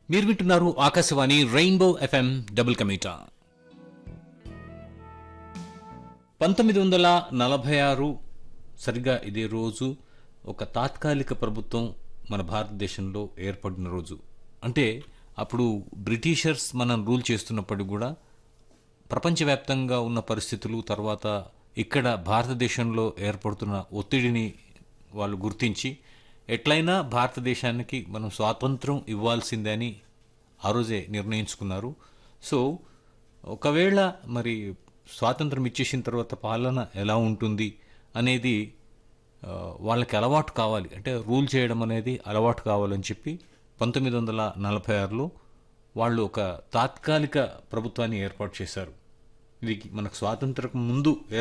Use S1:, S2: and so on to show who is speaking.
S1: మీరు వింటున్నారు Akashvani rainbow FM double కమీటా పంతొమ్మిది వందల నలభై ఆరు సరిగా ఇదే రోజు ఒక తాత్కాలిక ప్రభుత్వం మన భారతదేశంలో ఏర్పడిన రోజు అంటే అప్పుడు బ్రిటిషర్స్ మనం రూల్ చేస్తున్నప్పటికి కూడా ప్రపంచవ్యాప్తంగా ఉన్న పరిస్థితులు తర్వాత ఇక్కడ భారతదేశంలో ఏర్పడుతున్న ఒత్తిడిని వాళ్ళు గుర్తించి ఎట్లయినా భారతదేశానికి మనం స్వాతంత్రం ఇవ్వాల్సిందే అని ఆ రోజే నిర్ణయించుకున్నారు సో ఒకవేళ మరి స్వాతంత్రం ఇచ్చేసిన తర్వాత పాలన ఎలా ఉంటుంది అనేది ఆ, వాళ్ళకి అలవాటు కావాలి అంటే రూల్ చేయడం అనేది అలవాటు కావాలని చెప్పి పంతొమ్మిది వందల నలభై ఆరులో వాళ్ళు ఒక తాత్కాలిక ప్రభుత్వాన్ని ఏర్పాటు చేశారు ఇది మనకు స్వాతంత్రం ముందు